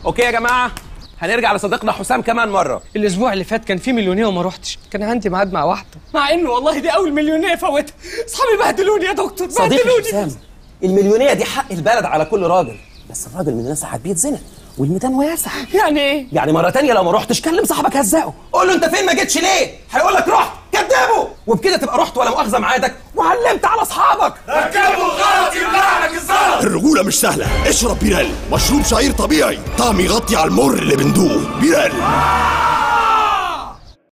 اوكي يا جماعه هنرجع لصديقنا حسام كمان مره الاسبوع اللي فات كان في مليونيه وما روحتش كان عندي ميعاد مع واحده مع انه والله دي اول مليونيه فوتها اصحابي بهدلوني يا دكتور صديقي بهدلوني حسام المليونية دي حق البلد على كل راجل بس الراجل من الناس ساعات بيتزنق والميدان واسع يعني ايه يعني مرة تانية لو ما رحتش كلم صاحبك هزقه قول له انت فين ما جيتش ليه هيقول لك رحت كدبه وبكده تبقى رحت ولا مؤاخذه ميعادك وعلمت على اصحابك الرجولة مش سهلة اشرب بيرال مشروب شعير طبيعي طعم يغطي على المر اللي بندوقه بيرال